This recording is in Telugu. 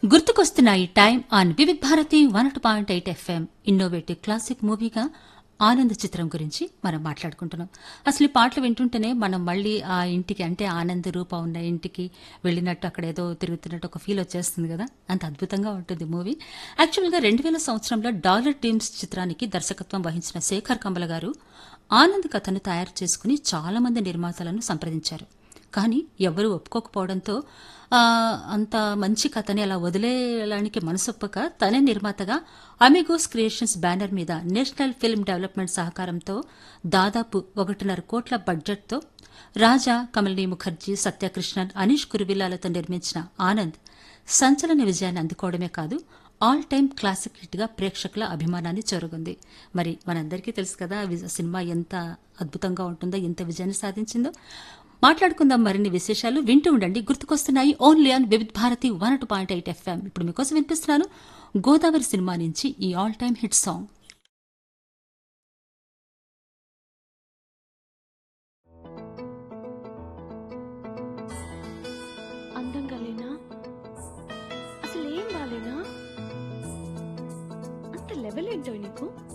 గుర్తుకొస్తున్నాయి time on Vividh Bharati one అటు point eight FM innovative classic మూవీగా ఆనంద్ చిత్రం గురించి మనం మాట్లాడుకుంటున్నాం అసలు ఈ పాటలు వింటుంటేనే మనం మళ్ళీ ఆ ఇంటికి అంటే ఆనంద్ రూప ఉన్న ఇంటికి వెళ్ళినట్టు అక్కడ ఏదో తిరుగుతున్నట్టు ఒక ఫీల్ వచ్చేస్తుంది కదా అంత అద్భుతంగా ఉంటుంది మూవీ యాక్చువల్గా రెండు వేల సంవత్సరంలో డాలర్ టీమ్స్ చిత్రానికి దర్శకత్వం వహించిన శేఖర్ కమల గారు ఆనంద్ కథను తయారు చేసుకుని చాలా మంది నిర్మాతలను సంప్రదించారు కానీ ఎవరూ ఒప్పుకోకపోవడంతో ఆ, అంత మంచి కథని అలా వదిలేయడానికి మనసొప్పక తనే నిర్మాతగా అమిగోస్ క్రియేషన్స్ బ్యానర్ మీద నేషనల్ ఫిల్మ్ డెవలప్మెంట్ సహకారంతో దాదాపు ఒకటిన్నర కోట్ల బడ్జెట్తో రాజా కమలిని ముఖర్జీ సత్యకృష్ణన్ అనీష్ కురువిల్లాలతో నిర్మించిన ఆనంద్ సంచలన విజయాన్ని అందుకోవడమే కాదు ఆల్ టైమ్ క్లాసిక్ హిట్ గా ప్రేక్షకుల అభిమానాన్ని చేరుకుంది మరి మనందరికీ తెలుసు కదా ఆ విజ- సినిమా ఎంత అద్భుతంగా ఉంటుందో ఎంత విజయాన్ని సాధించిందో మాట్లాడుకుందాం మరిన్ని విశేషాలు వింటూ ఉండండి గుర్తుకొస్తున్నాయి only on Vividh Bharati one two point eight FM ఇప్పుడు మీకోసం వినిపిస్తున్నాను గోదావరి సినిమా నుంచి ఈ ఆల్ టైమ్ హిట్ సాంగ్ అందంగా లేనా అసలు ఏం బాలేనా అంత లెవెల్ ఏంటో నీకు